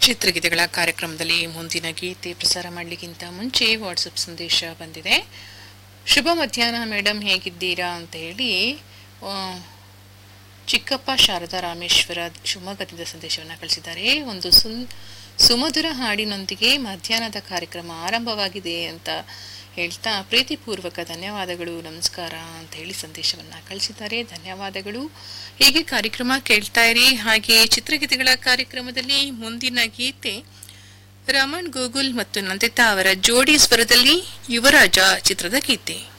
ಚಿತ್ರಗೀತೆಗಳ ಕಾರ್ಯಕ್ರಮದಲ್ಲಿ ಮುಂದಿನ ಗೀತೆ ಪ್ರಸಾರ ಮಾಡಲಿಕ್ಕಿಂತ ಮುಂಚೆ ವಾಟ್ಸಪ್ ಸಂದೇಶ ಬಂದಿದೆ ಶುಭ ಮಧ್ಯಾಹ್ನ ಮೇಡಮ್ ಹೇಗಿದ್ದೀರಾ ಅಂತ ಹೇಳಿ ಆ, ಚಿಕ್ಕಪ್ಪ ಶಾರದಾ ರಾಮೇಶ್ವರ ಶಿವಮೊಗ್ಗದಿಂದ ಸಂದೇಶವನ್ನು ಕಳಿಸಿದ್ದಾರೆ ಒಂದು ಸುನ್ ಸುಮಧುರ ಹಾಡಿನೊಂದಿಗೆ ಮಧ್ಯಾಹ್ನದ ಕಾರ್ಯಕ್ರಮ ಆರಂಭವಾಗಿದೆ ಅಂತ ಹೇಳ್ತಾ ಪ್ರೀತಿಪೂರ್ವಕ ಧನ್ಯವಾದಗಳು ನಮಸ್ಕಾರ ಅಂತ ಹೇಳಿ ಸಂದೇಶವನ್ನು ಕಳಿಸಿದ್ದಾರೆ ಧನ್ಯವಾದಗಳು ಹೀಗೆ ಕಾರ್ಯಕ್ರಮ ಕೇಳ್ತಾ ಇರಿ ಹಾಗೆ ಚಿತ್ರಗೀತೆಗಳ ಕಾರ್ಯಕ್ರಮದಲ್ಲಿ ಮುಂದಿನ ಗೀತೆ ರಮಣ್ ಗೋಗುಲ್ ಮತ್ತು ನಂದಿತಾ ಅವರ ಜೋಡಿ ಸ್ವರದಲ್ಲಿ ಯುವರಾಜ ಚಿತ್ರದ ಗೀತೆ